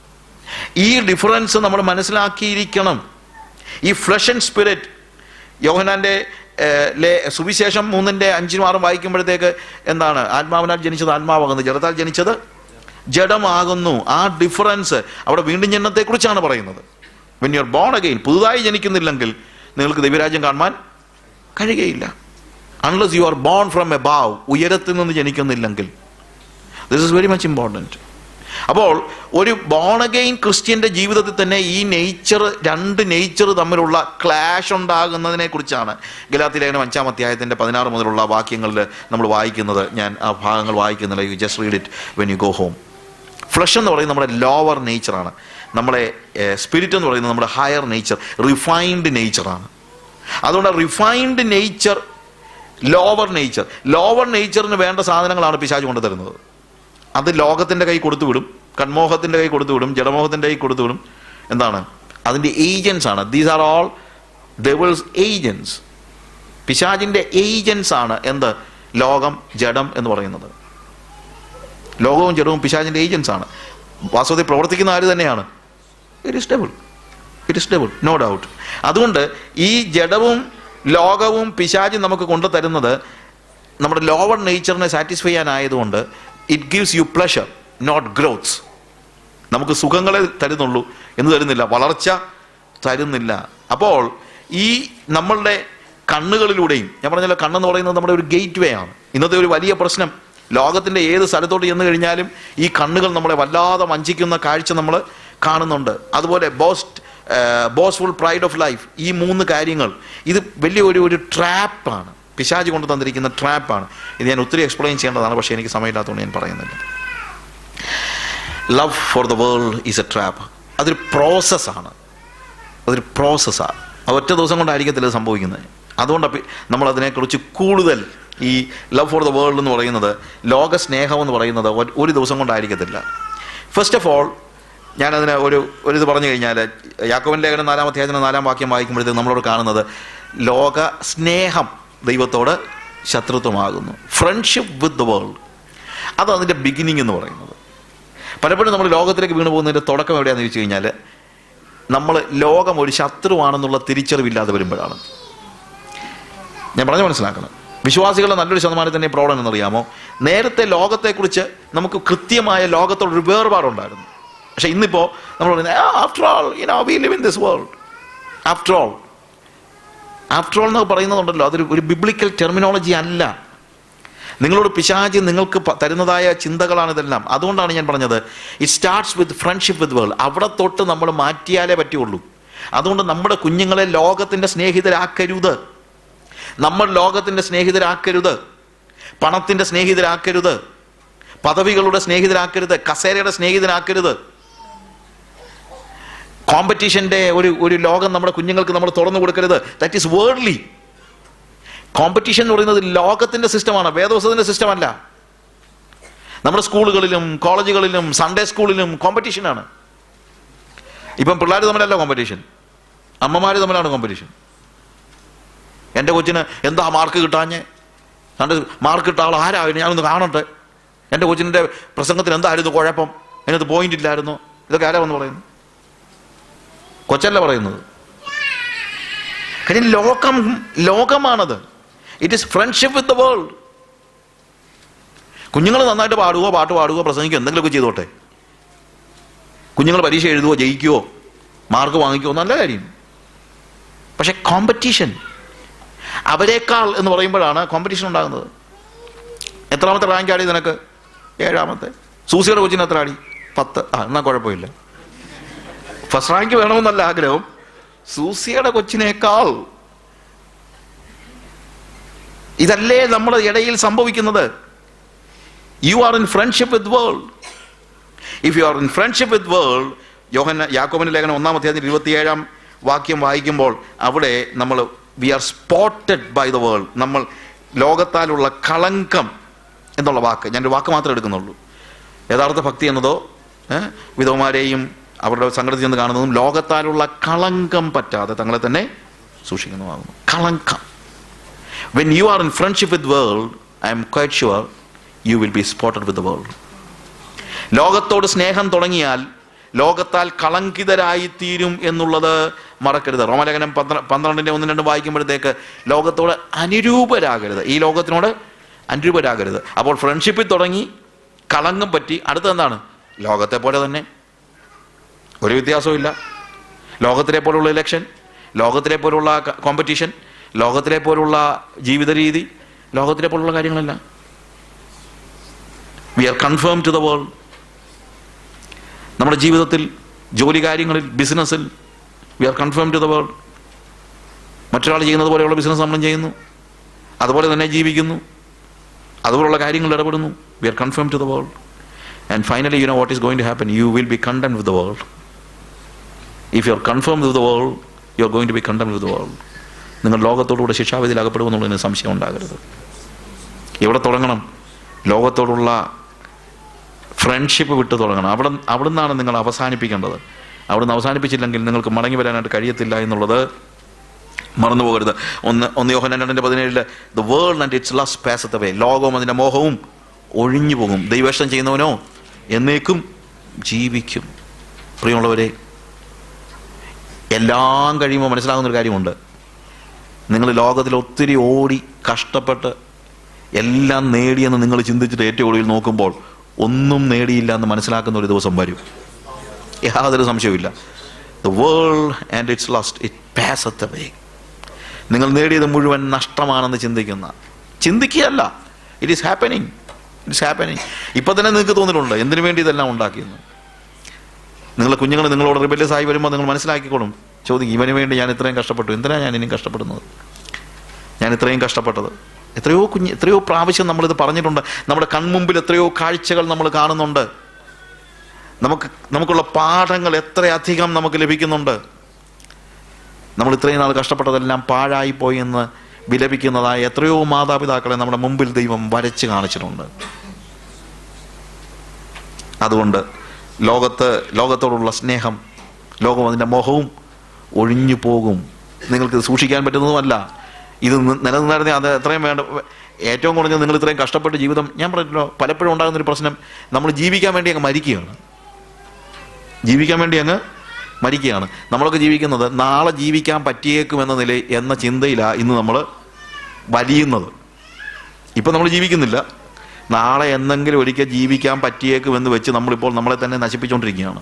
ഈ difference നമ്മൾ മനസ്സിലാക്കിയിരിക്കണം ഈ flush and spirit യോഹനാന്റെ ഏഹ്, ലേ സുവിശേഷം മൂന്നിന്റെ അഞ്ചിനും ആറും വായിക്കുമ്പോഴത്തേക്ക് എന്താണ് ആത്മാവിനാൽ ജനിച്ചത് ആത്മാവാകുന്നു ജഡത്താൽ ജനിച്ചത് ജഡമാകുന്നു ആ ഡിഫറൻസ് അവിടെ വീണ്ടും ജനനത്തെക്കുറിച്ചാണ് പറയുന്നത് when you are born again പുതുതായി ജനിക്കുന്നില്ലെങ്കിൽ നിങ്ങൾക്ക് ദൈവരാജ്യം കാണുവാൻ കഴിയുകയില്ല unless you are born from above ഉയരത്തിൽ നിന്ന് ജനിക്കുന്നില്ലെങ്കിൽ this is very much important അപ്പോൾ ഒരു ബോണഗെയിൻ ക്രിസ്ത്യന്റെ ജീവിതത്തിൽ തന്നെ ഈ നേച്ചർ രണ്ട് നേച്ചർ തമ്മിലുള്ള ക്ലാഷ് ഉണ്ടാകുന്നതിനെ കുറിച്ചാണ് ഗലാത്തി ലേഖനം അഞ്ചാം അധ്യായത്തിന്റെ പതിനാറ് മുതലുള്ള വാക്യങ്ങളിൽ നമ്മൾ വായിക്കുന്നത് ഞാൻ ആ ഭാഗങ്ങൾ വായിക്കുന്നില്ല you just read it when you go home flesh എന്ന് പറയുന്നത് നമ്മുടെ ലോവർ നേച്ചറാണ് നമ്മളെ സ്പിരിറ്റ് എന്ന് പറയുന്നത് നമ്മുടെ ഹയർ നേച്ചർ റിഫൈൻഡ് നേച്ചറാണ് അതുകൊണ്ട് refined nature lower nature lower നേച്ചറിന് വേണ്ട സാധനങ്ങളാണ് പിശാച് കൊണ്ടുതരുന്നത് അത് ലോകത്തിന്റെ കൈ കൊടുത്തു വിടും കൺമോഹത്തിന്റെ കൈ കൊടുത്തു വിടും ജഡമോഹത്തിന്റെ കൈ കൊടുത്തു വിടും എന്താണ് അതിന്റെ ഏജൻസ് ആണ് these are all devil's agents പിശാചിന്റെ ഏജൻസ് ആണ് എന്ത് ലോകം ജഡം എന്ന് പറയുന്നത് ലോകവും ജഡവും പിശാചിന്റെ ഏജൻസ് ആണ് വാസ്തവത്തിൽ പ്രവർത്തിക്കുന്ന ആര് തന്നെയാണ് it is devil it is devil no doubt അതുകൊണ്ട് ഈ ജഡവും ലോകവും പിശാചും നമുക്ക് കൊണ്ടു തരുന്നത് നമ്മുടെ ലോവർ നേച്ചറിനെ സാറ്റിസ്ഫൈ ചെയ്യാനായതുകൊണ്ട് it gives you pleasure not growths നമുക്ക് സുഖങ്ങളെ തരുന്നുള്ളൂ എന്ന് തരുന്നില്ല വളർച്ച തരുന്നില്ല അപ്പോൾ ഈ നമ്മളുടെ കണ്ണുകളിലൂടെയും ഞാൻ പറഞ്ഞല്ലോ കണ്ണെന്ന് പറയുന്നത് നമ്മുടെ ഒരു ഗേറ്റ് വേ ആണ് ഇന്നത്തെ ഒരു വലിയ പ്രശ്നം ലോകത്തിന്റെ ഏത് സ്ഥലത്തോട്ട് ചെന്ന് കഴിഞ്ഞാലും ഈ കണ്ണുകൾ നമ്മളെ വല്ലാതെ വഞ്ചിക്കുന്ന കാഴ്ച നമ്മൾ കാണുന്നുണ്ട് അതുപോലെ boast boastful pride of life ഈ മൂന്ന് കാര്യങ്ങൾ ഇത് വലിയ ഒരു ഒരു ട്രാപ്പാണ് പിശാജ് കൊണ്ട് തന്നിരിക്കുന്ന ട്രാപ്പാണ് ഇത് ഞാൻ ഒത്തിരി എക്സ്പ്ലെയിൻ ചെയ്യേണ്ടതാണ് പക്ഷേ എനിക്ക് സമയമില്ലാത്തതുകൊണ്ട് ഞാൻ പറയുന്നില്ല love for the world is a trap അതൊരു പ്രോസസ്സാണ് അതൊരു പ്രോസസ്സാണ് അത് ഒറ്റ ദിവസം കൊണ്ടായിരിക്കത്തില്ല ഇത് സംഭവിക്കുന്നത് അതുകൊണ്ട് നമ്മൾ അതിനെക്കുറിച്ച് കൂടുതൽ ഈ ലവ് ഫോർ ദ വേൾഡ് എന്ന് പറയുന്നത് ലോക സ്നേഹം എന്ന് പറയുന്നത് ഒ- ഒരു ദിവസം കൊണ്ടായിരിക്കത്തില്ല ഫസ്റ്റ് ഓഫ് ഓൾ ഞാനതിന് ഒരു ഒരു ഇത് പറഞ്ഞു കഴിഞ്ഞാൽ യാക്കോബൻ ലേഖനം നാലാം അധ്യായത്തിന് നാലാം വാക്യം വായിക്കുമ്പോഴത്തേക്ക് നമ്മളോട് കാണുന്നത് ലോക സ്നേഹം ദൈവത്തോട് ശത്രുത്വമാകുന്നു ഫ്രണ്ട്ഷിപ്പ് വിത്ത് ദ വേൾഡ് അത് അതിൻ്റെ ബിഗിനിങ് എന്ന് പറയുന്നത് പലപ്പോഴും നമ്മൾ ലോകത്തിലേക്ക് വീണു പോകുന്നതിൻ്റെ തുടക്കം എവിടെയാണെന്ന് ചോദിച്ചു കഴിഞ്ഞാൽ നമ്മൾ ലോകം ഒരു ശത്രുവാണെന്നുള്ള തിരിച്ചറിവില്ലാതെ വരുമ്പോഴാണ് ഞാൻ പറഞ്ഞു മനസ്സിലാക്കണം വിശ്വാസികളുടെ നല്ലൊരു ശതമാനം തന്നെ പ്രോബ്ലം എന്നറിയാമോ നേരത്തെ ലോകത്തെക്കുറിച്ച് നമുക്ക് കൃത്യമായ ലോകത്തോടൊരു വേർപാടുണ്ടായിരുന്നു പക്ഷെ ഇന്നിപ്പോൾ നമ്മൾ പറയുന്നത് after all you know we live in this world after all after all എന്നൊക്കെ പറയുന്നതുണ്ടല്ലോ അതൊരു ഒരു ബിബ്ലിക്കൽ ടെർമിനോളജി അല്ല നിങ്ങളോട് പിശാചി നിങ്ങൾക്ക് പ- തരുന്നതായ ചിന്തകളാണ് ഇതെല്ലാം അതുകൊണ്ടാണ് ഞാൻ പറഞ്ഞത് it starts with friendship with world അവിടെ തൊട്ട് നമ്മൾ മാറ്റിയാലേ പറ്റുള്ളൂ അതുകൊണ്ട് നമ്മുടെ കുഞ്ഞുങ്ങളെ ലോകത്തിന്റെ സ്നേഹിതരാക്കരുത് നമ്മൾ ലോകത്തിന്റെ സ്നേഹിതരാക്കരുത് പണത്തിന്റെ സ്നേഹിതരാക്കരുത് പദവികളുടെ സ്നേഹിതരാക്കരുത് കസേരയുടെ സ്നേഹിതരാക്കരുത് കോമ്പറ്റീഷന്റെ ഒരു ഒരു ലോകം നമ്മുടെ കുഞ്ഞുങ്ങൾക്ക് നമ്മൾ തുറന്നു കൊടുക്കരുത് ദാറ്റ് ഈസ് വേർഡ്ലി കോമ്പറ്റീഷൻ എന്ന് പറയുന്നത് ലോകത്തിന്റെ സിസ്റ്റമാണ് വേദവസത്തിന്റെ സിസ്റ്റം അല്ല നമ്മുടെ സ്കൂളുകളിലും കോളേജുകളിലും സൺഡേ സ്കൂളിലും കോമ്പറ്റീഷനാണ് ഇപ്പം പിള്ളേർ തമ്മിലല്ല കോമ്പറ്റീഷൻ അമ്മമാർ തമ്മിലാണ് കോമ്പറ്റീഷൻ എൻ്റെ കൊച്ചിന് എന്താ മാർക്ക് കിട്ടാഞ്ഞ് കണ്ട് മാർക്ക് കിട്ട ആൾ ആരായിരുന്നു ഞാനൊന്ന് കാണട്ടെ എൻ്റെ കൊച്ചിൻ്റെ പ്രസംഗത്തിന് എന്തായിരുന്നു കുഴപ്പം അതിനകത്ത് പോയിന്റ് ഇല്ലായിരുന്നു ഇതൊക്കെ ആരാ വന്ന് പറയുന്നു കൊച്ചല്ല പറയുന്നത് കാര്യം ലോകം ലോകമാണത് it is friendship with the world കുഞ്ഞുങ്ങൾ നന്നായിട്ട് പാടുകയോ പാട്ട് പാടുകയോ പ്രസംഗിക്കുകയോ എന്തെങ്കിലുമൊക്കെ ചെയ്തോട്ടെ കുഞ്ഞുങ്ങൾ പരീക്ഷ എഴുതുകയോ ജയിക്കുകയോ മാർക്ക് വാങ്ങിക്കുകയോ നല്ല കാര്യം പക്ഷെ കോമ്പറ്റീഷൻ അവരെക്കാൾ എന്ന് പറയുമ്പോഴാണ് കോമ്പറ്റീഷൻ ഉണ്ടാകുന്നത് എത്രാമത്തെ റാങ്ക് ആടി നിനക്ക് ഏഴാമത്തെ സൂസിയുടെ കൊച്ചിന് എത്ര ആടി പത്ത് ആ എന്നാ കുഴപ്പമില്ല ഫസ്റ്റ് റാങ്ക് വേണമെന്നല്ല ആഗ്രഹം സൂസിയുടെ കൊച്ചിനേക്കാൾ ഇതല്ലേ നമ്മുടെ ഇടയിൽ സംഭവിക്കുന്നത് you are in friendship with world if you are in friendship with world യോഹന യാക്കോബിന്റെ ലേഖനം ഒന്നാം അധ്യായത്തിൽ ഇരുപത്തിയേഴാം വാക്യം വായിക്കുമ്പോൾ അവിടെ നമ്മൾ we are spotted by the world നമ്മൾ ലോകത്താലുള്ള കളങ്കം എന്നുള്ള വാക്ക് ഞാനൊരു വാക്ക് മാത്രമേ എടുക്കുന്നുള്ളൂ യഥാർത്ഥ ഭക്തി എന്നതോ ഏ, വിധവമാരെയും അവരുടെ സങ്കടത്തിൽ നിന്ന് കാണുന്നതും ലോകത്താലുള്ള കളങ്കം പറ്റാതെ തങ്ങളെ തന്നെ സൂക്ഷിക്കുന്നതാകുന്നു കളങ്കം when you are in friendship with world I'm quite sure you will be spotted with world ലോകത്തോട് സ്നേഹം തുടങ്ങിയാൽ ലോകത്താൽ കളങ്കിതരായി തീരും എന്നുള്ളത് മറക്കരുത് റോമലേഖനം പന്ത്ര- പന്ത്രണ്ടിന്റെ ഒന്നും രണ്ടും വായിക്കുമ്പോഴത്തേക്ക് ലോകത്തോട് അനുരൂപരാകരുത് ഈ ലോകത്തിനോട് അനുരൂപരാകരുത് അപ്പോൾ ഫ്രണ്ട്ഷിപ്പിൽ തുടങ്ങി കളങ്കം പറ്റി അടുത്ത എന്താണ് ലോകത്തെ പോലെ തന്നെ ഒരു വ്യത്യാസവും ഇല്ല ലോകത്തിലെ പോലുള്ള ഇലക്ഷൻ ലോകത്തിലെ പോലുള്ള കോമ്പറ്റീഷൻ ലോകത്തിലെ പോലുള്ള ജീവിത രീതി ലോകത്തിലെ പോലുള്ള കാര്യങ്ങളെല്ലാം we are confirm to the world നമ്മുടെ ജീവിതത്തിൽ ജോലി കാര്യങ്ങളിൽ ബിസിനസ്സിൽ we are confirm to the world മറ്റൊരാൾ ചെയ്യുന്നത് പോലെയുള്ള ബിസിനസ് നമ്മളും ചെയ്യുന്നു അതുപോലെ തന്നെ ജീവിക്കുന്നു അതുപോലുള്ള കാര്യങ്ങളിൽ ഇടപെടുന്നു we are confirm to the world and finally you know what is going to happen you will be condemned with the world if you are confirm with the world you are going to be condemned with the world നിങ്ങൾ ലോകത്തോടുകൂടെ ശിക്ഷാവിധിയിൽ അകപ്പെടുമെന്നുള്ളതിന് സംശയം ഉണ്ടാകരുത് എവിടെ തുടങ്ങണം ലോകത്തോടുള്ള friendship വിട്ട് തുടങ്ങണം അവിടെ അവിടെ നിന്നാണ് നിങ്ങൾ അവസാനിപ്പിക്കേണ്ടത് അവിടെ നിന്ന് അവസാനിപ്പിച്ചില്ലെങ്കിൽ നിങ്ങൾക്ക് മടങ്ങി വരാനായിട്ട് കഴിയത്തില്ല എന്നുള്ളത് മറന്നു പോകരുത് ഒന്ന് ഒന്ന് യോഹന രണ്ടിന്റെ പതിനേഴില് the world and its lust passeth away ലോകവും അതിന്റെ മോഹവും ഒഴിഞ്ഞു പോകും ദൈവേഷം ചെയ്യുന്നവനോ എന്നേക്കും ജീവിക്കും പ്രിയമുള്ളവരെ എല്ലാം കഴിയുമ്പോൾ മനസ്സിലാകുന്ന ഒരു കാര്യമുണ്ട് നിങ്ങൾ ലോകത്തിൽ ഒത്തിരി ഓടി കഷ്ടപ്പെട്ട് എല്ലാം നേടിയെന്ന് നിങ്ങൾ ചിന്തിച്ചിട്ട് ഏറ്റവും ഒടുവിൽ നോക്കുമ്പോൾ ഒന്നും നേടിയില്ല എന്ന് മനസ്സിലാക്കുന്ന ഒരു ദിവസം വരും യാതൊരു സംശയവുമില്ല the world and its lust it passeth away നിങ്ങൾ നേടിയത് മുഴുവൻ നഷ്ടമാണെന്ന് ചിന്തിക്കുന്ന ചിന്തിക്കുകയല്ല it is happening it's happening ഇപ്പൊ തന്നെ നിങ്ങൾക്ക് തോന്നിയിട്ടുണ്ട് എന്തിനു വേണ്ടി ഇതെല്ലാം ഉണ്ടാക്കിയെന്ന് നിങ്ങളെ കുഞ്ഞുങ്ങൾ നിങ്ങളോട് റിബല്യസ് ആയി വരുമ്പോൾ നിങ്ങൾ മനസ്സിലാക്കിക്കോളും ചോദിക്കും ഇവന് വേണ്ടി ഞാൻ ഇത്രയും കഷ്ടപ്പെട്ടു എന്തിനാ ഞാൻ ഇനിയും കഷ്ടപ്പെടുന്നത് ഞാൻ ഇത്രയും കഷ്ടപ്പെട്ടത് എത്രയോ കുഞ്ഞ് എത്രയോ പ്രാവശ്യം നമ്മളിത് പറഞ്ഞിട്ടുണ്ട് നമ്മുടെ കൺമുമ്പിൽ എത്രയോ കാഴ്ചകൾ നമ്മൾ കാണുന്നുണ്ട് നമുക്ക് നമുക്കുള്ള പാഠങ്ങൾ എത്രയധികം നമുക്ക് ലഭിക്കുന്നുണ്ട് നമ്മൾ ഇത്രയും നാൾ കഷ്ടപ്പെട്ടതെല്ലാം പാഴായി പോയി എന്ന് വിലപിക്കുന്നതായ എത്രയോ മാതാപിതാക്കളെ നമ്മുടെ മുമ്പിൽ ദൈവം വരച്ച് കാണിച്ചിട്ടുണ്ട് അതുകൊണ്ട് ലോകത്ത് ലോകത്തോടുള്ള സ്നേഹം ലോകം അതിൻ്റെ മോഹവും ഒഴിഞ്ഞു പോകും നിങ്ങൾക്ക് ഇത് സൂക്ഷിക്കാൻ പറ്റുന്നതുമല്ല ഇത് നി- നിലനിന്നിരുന്ന അത് എത്രയും വേണ്ട ഏറ്റവും കുറഞ്ഞത് നിങ്ങൾ ഇത്രയും കഷ്ടപ്പെട്ട് ജീവിതം ഞാൻ പറഞ്ഞല്ലോ പലപ്പോഴും ഉണ്ടാകുന്നൊരു പ്രശ്നം നമ്മൾ ജീവിക്കാൻ വേണ്ടി അങ്ങ് മരിക്കുകയാണ് ജീവിക്കാൻ വേണ്ടി അങ്ങ് മരിക്കുകയാണ് നമ്മളൊക്കെ ജീവിക്കുന്നത് നാളെ ജീവിക്കാൻ പറ്റിയേക്കുമെന്ന നില എന്ന ചിന്തയിലാണ് ഇന്ന് നമ്മൾ വലിയുന്നത് ഇപ്പം നമ്മൾ ജീവിക്കുന്നില്ല നാളെ എന്തെങ്കിലും ഒരിക്കൽ ജീവിക്കാൻ പറ്റിയേക്കുമെന്ന് വെച്ച് നമ്മളിപ്പോൾ നമ്മളെ തന്നെ നശിപ്പിച്ചുകൊണ്ടിരിക്കുകയാണ്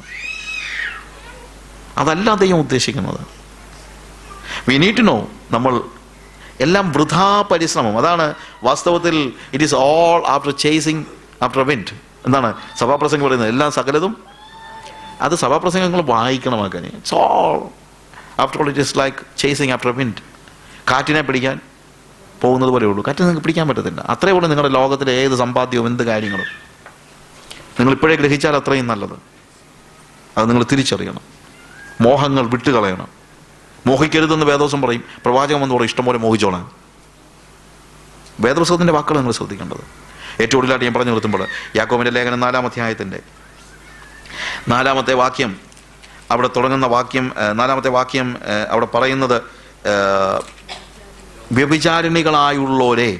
അതല്ല ദൈവം ഉദ്ദേശിക്കുന്നത് വി നീഡ് ടു നോ നമ്മൾ എല്ലാം വൃഥാ പരിശ്രമം അതാണ് വാസ്തവത്തിൽ it is all after chasing after wind എന്താണ് സഭാപ്രസംഗം പറയുന്നത് എല്ലാം സകലതും അത് സഭാപ്രസംഗങ്ങൾ വായിക്കണമാക്കാൻ it's all after all it is like chasing after wind കാറ്റിനെ പിടിക്കാൻ പോകുന്നത് പോലെ ഉള്ളൂ കാറ്റ് നിങ്ങൾക്ക് പിടിക്കാൻ പറ്റത്തില്ല അത്രേ ഉള്ളൂ നിങ്ങളുടെ ലോകത്തിലെ ഏത് സമ്പാദ്യവും എന്ത് കാര്യങ്ങളും നിങ്ങൾ ഇപ്പോഴേ ഗ്രഹിച്ചാൽ അത്രയും നല്ലത് അത് നിങ്ങൾ തിരിച്ചറിയണം മോഹങ്ങൾ വിട്ടുകളയണം മോഹിക്കരുതെന്ന് വേദോസം പറയും പ്രവാചകം എന്ന് പറയും ഇഷ്ടംപോലെ മോഹിച്ചോളാൻ വേദപുസ്തകത്തിന്റെ വാക്കുകൾ നിങ്ങൾ ശ്രദ്ധിക്കേണ്ടത് ഏറ്റവും കൂടുതലായിട്ട് ഞാൻ പറഞ്ഞു നിർത്തുമ്പോൾ യാക്കോമിന്റെ ലേഖനം നാലാം അധ്യായത്തിന്റെ നാലാമത്തെ വാക്യം അവിടെ തുടങ്ങുന്ന വാക്യം ഏ, നാലാമത്തെ വാക്യം ഏ, അവിടെ പറയുന്നത് ഏ, വ്യഭിചാരിണികളായുള്ളവരെ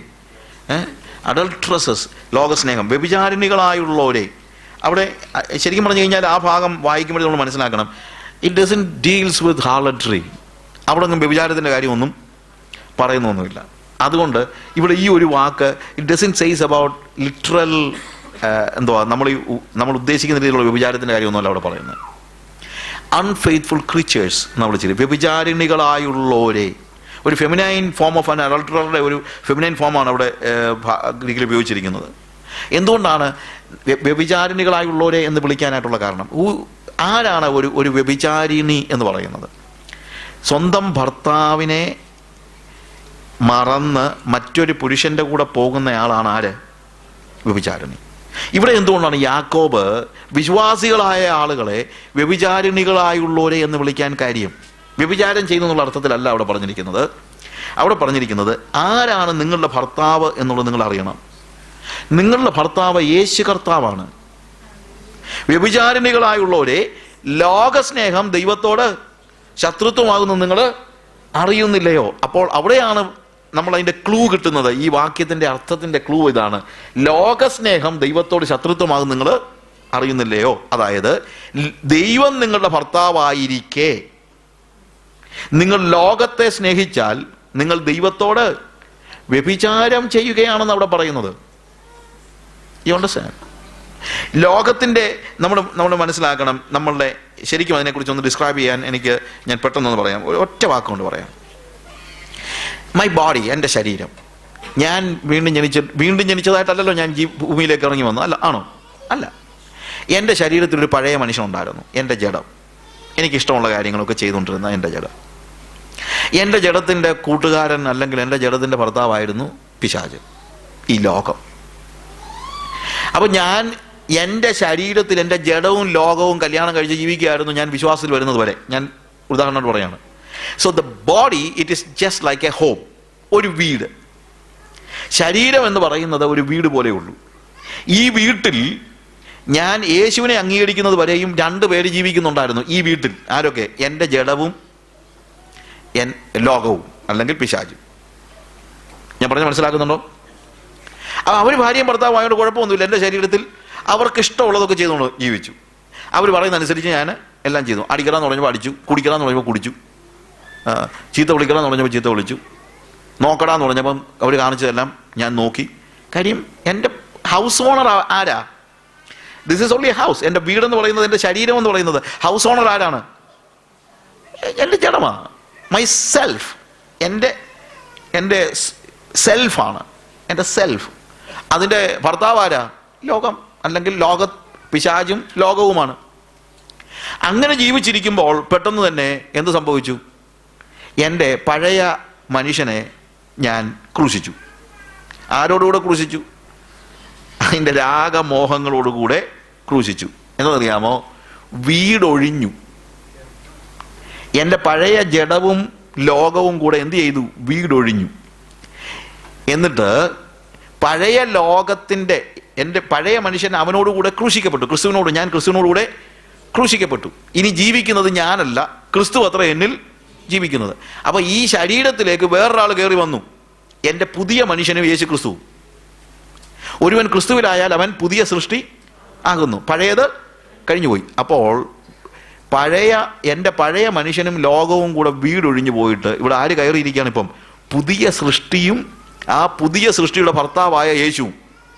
അഡൾട്രസസ് ലോകസ്നേഹം വ്യഭിചാരിണികളായുള്ളവരെ അവിടെ അ, ശരിക്കും പറഞ്ഞു കഴിഞ്ഞാൽ ആ ഭാഗം വായിക്കുമ്പോൾ നമ്മൾ മനസ്സിലാക്കണം it doesn't deals with harlotry അവിടെ ഒന്നും വ്യഭിചാരത്തിൻ്റെ കാര്യമൊന്നും പറയുന്നൊന്നുമില്ല അതുകൊണ്ട് ഇവിടെ ഈ ഒരു വാക്ക് it doesn't says about literal എന്തുവാ നമ്മൾ ഈ ഉ- നമ്മൾ ഉദ്ദേശിക്കുന്ന രീതിയിലുള്ള വ്യഭിചാരത്തിൻ്റെ കാര്യമൊന്നുമല്ല അവിടെ പറയുന്നത് അൺഫെയ്ത്ത്ഫുൾ ക്രീച്ചേഴ്സ് നമ്മൾ ചെയ്ത് വ്യഭിചാരിണികളായുള്ളവരെ ഒരു ഫെമിനൈൻ ഫോം ഓഫ് അൻ അഡൾട്ടറുടെ ഒരു ഫെമിനൈൻ ഫോമാണ് അവിടെ ഏഹ്, ഭ- ഗ്രീക്കിൽ ഉപയോഗിച്ചിരിക്കുന്നത് എന്തുകൊണ്ടാണ് വ്യ- വ്യഭിചാരിണികളായുള്ളവരെ എന്ന് വിളിക്കാനായിട്ടുള്ള കാരണം ഊ- ആരാണ് ഒരു ഒരു വ്യഭിചാരിണി എന്ന് പറയുന്നത് സ്വന്തം ഭർത്താവിനെ മറന്ന് മറ്റൊരു പുരുഷന്റെ കൂടെ പോകുന്നയാളാണ് ആര് വ്യഭിചാരിണി ഇവിടെ എന്തുകൊണ്ടാണ് യാക്കോബ് വിശ്വാസികളായ ആളുകളെ വ്യഭിചാരിണികളായുള്ളവരെ എന്ന് വിളിക്കാൻ കാര്യം വ്യഭിചാരം ചെയ്യുന്നു എന്നുള്ള അർത്ഥത്തിലല്ല അവിടെ പറഞ്ഞിരിക്കുന്നത് അവിടെ പറഞ്ഞിരിക്കുന്നത് ആരാണ് നിങ്ങളുടെ ഭർത്താവ് എന്നുള്ളത് നിങ്ങൾ അറിയണം നിങ്ങളുടെ ഭർത്താവ് യേശു കർത്താവാണ് വ്യഭിചാരിണികളായുള്ളവരെ ലോകസ്നേഹം ദൈവത്തോട് ശത്രുത്വമാകുന്നു നിങ്ങൾ അറിയുന്നില്ലയോ അപ്പോൾ അവിടെയാണ് നമ്മൾ അതിന്റെ ക്ലൂ കിട്ടുന്നത് ഈ വാക്യത്തിന്റെ അർത്ഥത്തിന്റെ ക്ലൂ ഇതാണ് ലോകസ്നേഹം ദൈവത്തോട് ശത്രുത്വമാകും നിങ്ങൾ അറിയുന്നില്ലയോ അതായത് ൽ- ദൈവം നിങ്ങളുടെ ഭർത്താവായിരിക്കെ നിങ്ങൾ ലോകത്തെ സ്നേഹിച്ചാൽ നിങ്ങൾ ദൈവത്തോട് വ്യഭിചാരം ചെയ്യുകയാണെന്ന് അവിടെ പറയുന്നത് യു അണ്ടർസ്റ്റാൻഡ് ലോകത്തിന്റെ നമ്മൾ നമ്മൾ മനസ്സിലാക്കണം നമ്മളുടെ ശരിക്കും അതിനെക്കുറിച്ച് ഒന്ന് ഡിസ്ക്രൈബ് ചെയ്യാൻ എനിക്ക് ഞാൻ പെട്ടെന്നൊന്ന് പറയാം ഒരു ഒറ്റ വാക്കുകൊണ്ട് പറയാം മൈ ബോഡി എൻ്റെ ശരീരം ഞാൻ വീണ്ടും ജനിച്ച വീണ്ടും ജനിച്ചതായിട്ടല്ലല്ലോ ഞാൻ ജീ ഭൂമിയിലേക്ക് ഇറങ്ങി വന്നു അല്ല ആണോ അല്ല എൻ്റെ ശരീരത്തിൽ ഒരു പഴയ മനുഷ്യനുണ്ടായിരുന്നു എൻ്റെ ജഡം എനിക്കിഷ്ടമുള്ള കാര്യങ്ങളൊക്കെ ചെയ്തുകൊണ്ടിരുന്ന എൻ്റെ ജഡം എൻ്റെ ജഡത്തിൻ്റെ കൂട്ടുകാരൻ അല്ലെങ്കിൽ എൻ്റെ ജഡത്തിൻ്റെ ഭർത്താവായിരുന്നു പിശാജ് ഈ ലോകം അപ്പൊ ഞാൻ എൻ്റെ ശരീരത്തിൽ എൻ്റെ ജഡവും ലോകവും കല്യാണം കഴിച്ച് ജീവിക്കുകയായിരുന്നു ഞാൻ വിശ്വാസത്തിൽ വരുന്നത് വരെ ഞാൻ ഉദാഹരണം പറയാണ് so the body it is just like a home ഒരു വീട് ശരീരം എന്ന് പറയുന്നത് ഒരു വീട് പോലെയുള്ളൂ ഈ വീട്ടിൽ ഞാൻ യേശുവിനെ അംഗീകരിക്കുന്നത് വരെയും രണ്ട് പേര് ജീവിക്കുന്നുണ്ടായിരുന്നു ഈ വീട്ടിൽ ആരൊക്കെ എൻ്റെ ജഡവും എൻ ലോകവും അല്ലെങ്കിൽ പിശാചും ഞാൻ പറഞ്ഞ് മനസ്സിലാക്കുന്നുണ്ടോ അവർ ഭാര്യയും ഭർത്താവും ആയതുകൊണ്ട് കുഴപ്പമൊന്നുമില്ല എൻ്റെ ശരീരത്തിൽ അവർക്ക് ഇഷ്ടമുള്ളതൊക്കെ ചെയ്തുകൊണ്ട് ജീവിച്ചു അവർ പറയുന്ന അനുസരിച്ച് ഞാൻ എല്ലാം ചെയ്തു അടിക്കണമെന്ന് പറഞ്ഞപ്പോൾ അടിച്ചു കുടിക്കണമെന്ന് പറഞ്ഞപ്പോൾ കുടിച്ചു ആ, ചീത്ത വിളിക്കണമെന്ന് പറഞ്ഞപ്പോൾ ചീത്ത വിളിച്ചു നോക്കടാന്ന് പറഞ്ഞപ്പം അവർ കാണിച്ചതെല്ലാം ഞാൻ നോക്കി കാര്യം എൻ്റെ ഹൗസ് ഓണർ ആരാ ദിസ് ഈസ് ഓൺലി ഹൗസ് എൻ്റെ വീടെന്ന് പറയുന്നത് എൻ്റെ ശരീരം എന്ന് പറയുന്നത് ഹൗസ് ഓണർ ആരാണ് എൻ്റെ ജഡമാ മൈ സെൽഫ് എൻ്റെ എൻ്റെ സെൽഫാണ് എൻ്റെ സെൽഫ് അതിൻ്റെ ഭർത്താവ് ആരാ ലോകം അല്ലെങ്കിൽ ലോക പിശാചും ലോകവുമാണ് അങ്ങനെ ജീവിച്ചിരിക്കുമ്പോൾ പെട്ടെന്ന് തന്നെ എന്ത് സംഭവിച്ചു എൻ്റെ പഴയ മനുഷ്യനെ ഞാൻ ക്രൂശിച്ചു ആരോടുകൂടെ ക്രൂശിച്ചു അതിൻ്റെ രാഗമോഹങ്ങളോടുകൂടെ ക്രൂശിച്ചു എന്നറിയാമോ വീടൊഴിഞ്ഞു എൻ്റെ പഴയ ജഡവും ലോകവും കൂടെ എന്ത് ചെയ്തു വീടൊഴിഞ്ഞു എന്നിട്ട് പഴയ ലോകത്തിൻ്റെ എൻ്റെ പഴയ മനുഷ്യൻ അവനോടുകൂടെ ക്രൂശിക്കപ്പെട്ടു ക്രിസ്തുവിനോട് ഞാൻ ക്രിസ്തുവിനോടുകൂടെ ക്രൂശിക്കപ്പെട്ടു ഇനി ജീവിക്കുന്നത് ഞാനല്ല ക്രിസ്തു അത്ര എന്നിൽ ജീവിക്കുന്നത് അപ്പൊ ഈ ശരീരത്തിലേക്ക് വേറൊരാൾ കയറി വന്നു എൻ്റെ പുതിയ മനുഷ്യനും യേശു ക്രിസ്തു ഒരുവൻ ക്രിസ്തുവിലായാൽ അവൻ പുതിയ സൃഷ്ടി ആകുന്നു പഴയത് കഴിഞ്ഞുപോയി അപ്പോൾ പഴയ എൻ്റെ പഴയ മനുഷ്യനും ലോകവും കൂടെ വീടൊഴിഞ്ഞു പോയിട്ട് ഇവിടെ ആര് കയറിയിരിക്കുകയാണ് ഇപ്പം പുതിയ സൃഷ്ടിയും ആ പുതിയ സൃഷ്ടിയുടെ ഭർത്താവായ യേശുവും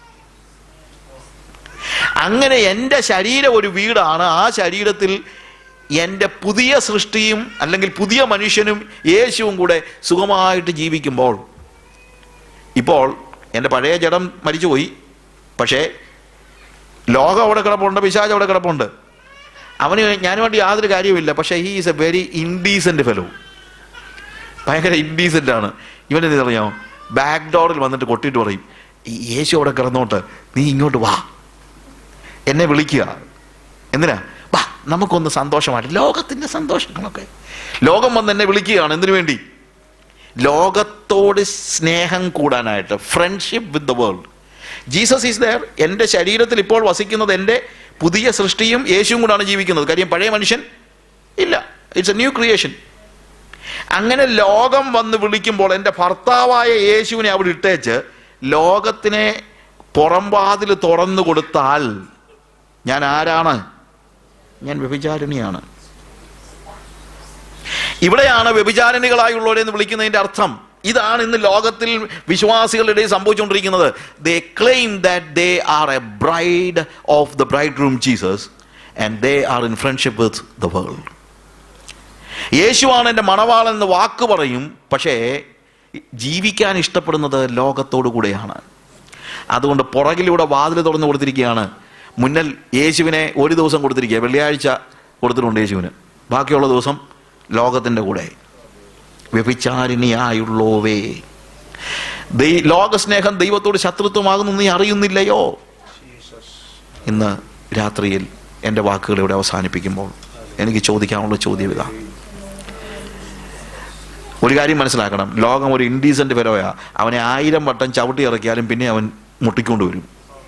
അങ്ങനെ എൻ്റെ ശരീരം ഒരു വീടാണ് ആ ശരീരത്തിൽ എൻ്റെ പുതിയ സൃഷ്ടിയും അല്ലെങ്കിൽ പുതിയ മനുഷ്യനും യേശുവും കൂടെ സുഖമായിട്ട് ജീവിക്കുമ്പോൾ ഇപ്പോൾ എൻ്റെ പഴയ ജഡം മരിച്ചുപോയി പക്ഷേ ലോകം അവിടെ കിടപ്പുണ്ട് പിശാജ് അവിടെ കിടപ്പുണ്ട് അവന് ഞാൻ വേണ്ടി യാതൊരു കാര്യവുമില്ല പക്ഷേ he is a very indecent fellow ഭയങ്കര ഇൻഡീസെന്റ് ആണ് ഇവൻ എന്ത് അറിയാമോ ബാക്ക് ഡോറിൽ വന്നിട്ട് കൊട്ടിട്ട് പറയും "ഈ യേശു അവിടെ കിടന്നോട്ട് നീ ഇങ്ങോട്ട് വാ എന്നെ വിളിക്കുക എന്തിനാ വാ നമുക്കൊന്ന് സന്തോഷമായിട്ട് ലോകത്തിന്റെ സന്തോഷങ്ങളൊക്കെ ലോകം വന്ന് എന്നെ വിളിക്കുകയാണ് എന്തിനു വേണ്ടി ലോകത്തോട് സ്നേഹം കൂടാനായിട്ട് friendship with the world Jesus is there എൻ്റെ ശരീരത്തിൽ ഇപ്പോൾ വസിക്കുന്നത് എൻ്റെ പുതിയ സൃഷ്ടിയും യേശുവും കൂടാണ് ജീവിക്കുന്നത് കാര്യം പഴയ മനുഷ്യൻ ഇല്ല ഇറ്റ്സ് എ ന്യൂ ക്രിയേഷൻ അങ്ങനെ ലോകം വന്ന് വിളിക്കുമ്പോൾ എൻ്റെ ഭർത്താവായ യേശുവിനെ അവിടെ ഇട്ടേച്ച് ലോകത്തിനെ പുറംവാതിൽ തുറന്നു കൊടുത്താൽ ഞാൻ ആരാണ് ഞാൻ വ്യഭിചാരിണിയാണ് ഇവിടെയാണ് വ്യഭിചാരിണികളായുള്ളവരെ എന്ന് വിളിക്കുന്നതിന്റെ അർത്ഥം ഇതാണ് ഇന്ന് ലോകത്തിൽ വിശ്വാസികളുടെ ഇടയിൽ സംഭവിച്ചുകൊണ്ടിരിക്കുന്നത് they claim that they are a bride of the bridegroom Jesus and they are in friendship with the world യേശുവാണ് എൻ്റെ മണവാളൻ എന്ന് വാക്ക് പറയും പക്ഷേ ജീവിക്കാൻ ഇഷ്ടപ്പെടുന്നത് ലോകത്തോടു കൂടെയാണ് അതുകൊണ്ട് പുറകിലൂടെ വാതിൽ തുറന്നു കൊടുത്തിരിക്കുകയാണ് മുന്നൽ യേശുവിനെ ഒരു ദിവസം കൊടുത്തിരിക്കുക വെള്ളിയാഴ്ച കൊടുത്തിട്ടുണ്ട് യേശുവിന് ബാക്കിയുള്ള ദിവസം ലോകത്തിൻ്റെ കൂടെ വ്യഭിചാരിണിയായുള്ളോവേ ദൈ ലോകസ്നേഹം ദൈവത്തോട് ശത്രുത്വമാകുന്നു നീ അറിയുന്നില്ലയോ ഇന്ന് രാത്രിയിൽ എൻ്റെ വാക്കുകൾ ഇവിടെ അവസാനിപ്പിക്കുമ്പോൾ എനിക്ക് ചോദിക്കാനുള്ള ചോദ്യം ഇതാ ഒരു കാര്യം മനസ്സിലാക്കണം ലോകം ഒരു ഇൻഡീസെന്റ് ഫെലോയാ അവനെ ആയിരം വട്ടം ചവിട്ടി ഇറക്കിയാലും പിന്നെ അവൻ മുട്ടിക്കൊണ്ട് വരും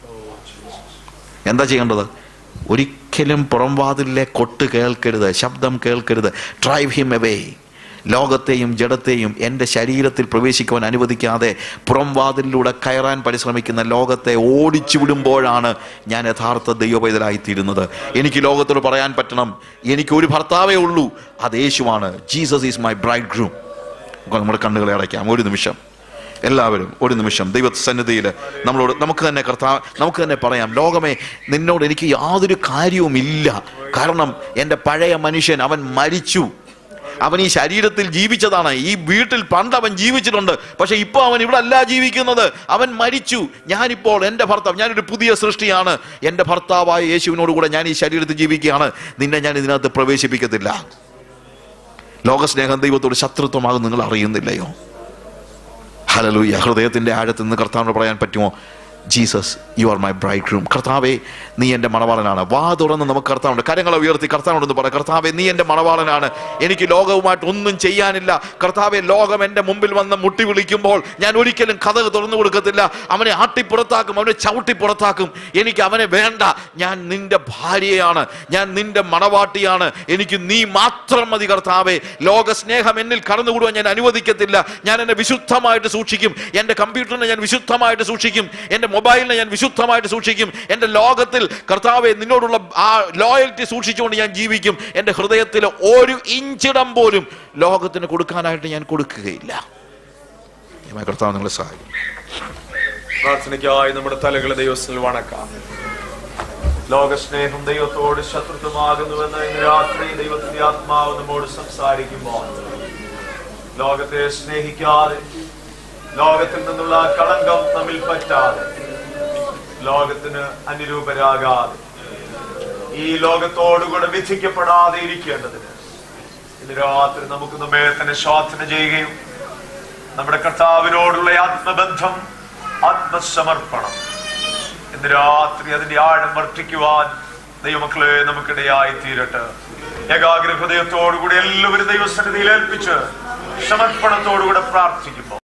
എന്താ ചെയ്യേണ്ടത് ഒരിക്കലും പുറംവാതിലെ കൊട്ട് കേൾക്കരുത് ശബ്ദം കേൾക്കരുത് ഡ്രൈവ് ഹിം എവേ ലോകത്തെയും ജഡത്തെയും എൻ്റെ ശരീരത്തിൽ പ്രവേശിക്കുവാൻ അനുവദിക്കാതെ പുറംവാതിലൂടെ കയറാൻ പരിശ്രമിക്കുന്ന ലോകത്തെ ഓടിച്ചു വിടുമ്പോഴാണ് ഞാൻ യഥാർത്ഥ ദൈവപൈതലായിത്തീരുന്നത് എനിക്ക് ലോകത്തോട് പറയാൻ പറ്റണം എനിക്ക് ഒരു ഭർത്താവേ ഉള്ളൂ അത് യേശുവാണ് Jesus is my bridegroom നമ്മുടെ കണ്ണുകളെ അടയ്ക്കാം ഒരു നിമിഷം എല്ലാവരും ഒരു നിമിഷം ദൈവസന്നിധിയിൽ നമ്മളോട് നമുക്ക് തന്നെ കർത്താവ് നമുക്ക് തന്നെ പറയാം ലോകമേ നിന്നോട് എനിക്ക് യാതൊരു കാര്യവുമില്ല കാരണം എൻ്റെ പഴയ മനുഷ്യൻ അവൻ മരിച്ചു അവൻ ഈ ശരീരത്തിൽ ജീവിച്ചതാണ് ഈ വീട്ടിൽ പണ്ട് അവൻ ജീവിച്ചിട്ടുണ്ട് പക്ഷെ ഇപ്പോൾ അവൻ ഇവിടെ അല്ല ജീവിക്കുന്നത് അവൻ മരിച്ചു ഞാനിപ്പോൾ എൻ്റെ ഭർത്താവ് ഞാനൊരു പുതിയ സൃഷ്ടിയാണ് എൻ്റെ ഭർത്താവായ യേശുവിനോട് കൂടെ ഞാൻ ഈ ശരീരത്തിൽ ജീവിക്കുകയാണ് നിന്നെ ഞാൻ ഇതിനകത്ത് പ്രവേശിപ്പിക്കത്തില്ല ലോകസ്നേഹം ദൈവത്തോട് ശത്രുത്വമാകും നിങ്ങൾ അറിയുന്നില്ലയോ ഹലലൂയ ഹൃദയത്തിന്റെ ആഴത്തിൽ നിന്ന് കർത്താവിനോട് പറയാൻ പറ്റുമോ Jesus you are my bridegroom കർത്താവെ നീ എൻ്റെ മണവാളനാണ് വാ തുറന്ന് നമുക്ക് കർത്താവുണ്ട് കരങ്ങളെ ഉയർത്തി കർത്താവിനോടൊന്ന് പറയാം കർത്താവെ നീ എൻ്റെ മണവാളനാണ് എനിക്ക് ലോകവുമായിട്ട് ഒന്നും ചെയ്യാനില്ല കർത്താവെ ലോകം എൻ്റെ മുമ്പിൽ വന്ന് മുട്ടി വിളിക്കുമ്പോൾ ഞാൻ ഒരിക്കലും കഥ തുറന്നു കൊടുക്കത്തില്ല അവനെ ആട്ടി പുറത്താക്കും അവനെ ചവിട്ടി പുറത്താക്കും എനിക്ക് അവനെ വേണ്ട ഞാൻ നിന്റെ ഭാര്യയാണ് ഞാൻ നിന്റെ മണവാട്ടിയാണ് എനിക്ക് നീ മാത്രം മതി കർത്താവെ ലോക സ്നേഹം എന്നിൽ കടന്നുകൂടുവാൻ ഞാൻ അനുവദിക്കത്തില്ല ഞാൻ എന്നെ വിശുദ്ധമായിട്ട് സൂക്ഷിക്കും എൻ്റെ കമ്പ്യൂട്ടറിനെ ഞാൻ വിശുദ്ധമായിട്ട് സൂക്ഷിക്കും എൻ്റെ മൊബൈലിനെ ഞാൻ വിശുദ്ധമായിട്ട് സൂക്ഷിക്കും എൻ്റെ ലോകത്തിൽ കർത്താവെ നിന്നോടുള്ള ആ ലോയൽറ്റി സൂക്ഷിച്ചുകൊണ്ട് ഞാൻ ജീവിക്കും എൻ്റെ ഹൃദയത്തിൽ ഒരു ഇഞ്ചിടം പോലും ലോകത്തിന് കൊടുക്കാനായിട്ട് ഞാൻ കൊടുക്കുകയില്ല ദൈവമേ, കർത്താവ് നിങ്ങളെ സഹായിക്കും പ്രാർത്ഥനയ്ക്കായി നമ്മുടെ തലകളെ ദൈവത്തിൽ വണക്കാം ലോകസ്നേഹം ദൈവത്തോട് ശത്രുത്വമാകുന്നുവെന്ന് ഇന്ന് രാത്രി ദൈവത്തിന്റെ ആത്മാവ് നമ്മോട് സംസാരിക്കുമ്പോൾ ലോകത്തെ സ്നേഹിക്കാതെ ലോകത്തിൽ നിന്നുള്ള കളങ്കം നമ്മിൽ പറ്റാതെ ലോകത്തിന് അനുരൂപരാകാതെ ഈ ലോകത്തോടുകൂടെ വിധിക്കപ്പെടാതെ ഇരിക്കേണ്ടതിന് ഇന്ന് രാത്രി നമുക്ക് നമ്മെ തന്നെ ശോധന ചെയ്യുകയും നമ്മുടെ കർത്താവിനോടുള്ള ആത്മബന്ധം ആത്മസമർപ്പണം ഇന്ന് രാത്രി അതിന്റെ ആഴം വർദ്ധിക്കുവാൻ ദൈവമക്കളെ നമുക്കിടയായി തീരട്ടെ ഏകാഗ്ര ഹൃദയത്തോടുകൂടി എല്ലാവരും ദൈവസന്നിധിയിൽ ഏൽപ്പിച്ച് സമർപ്പണത്തോടുകൂടെ പ്രാർത്ഥിക്കുമ്പോൾ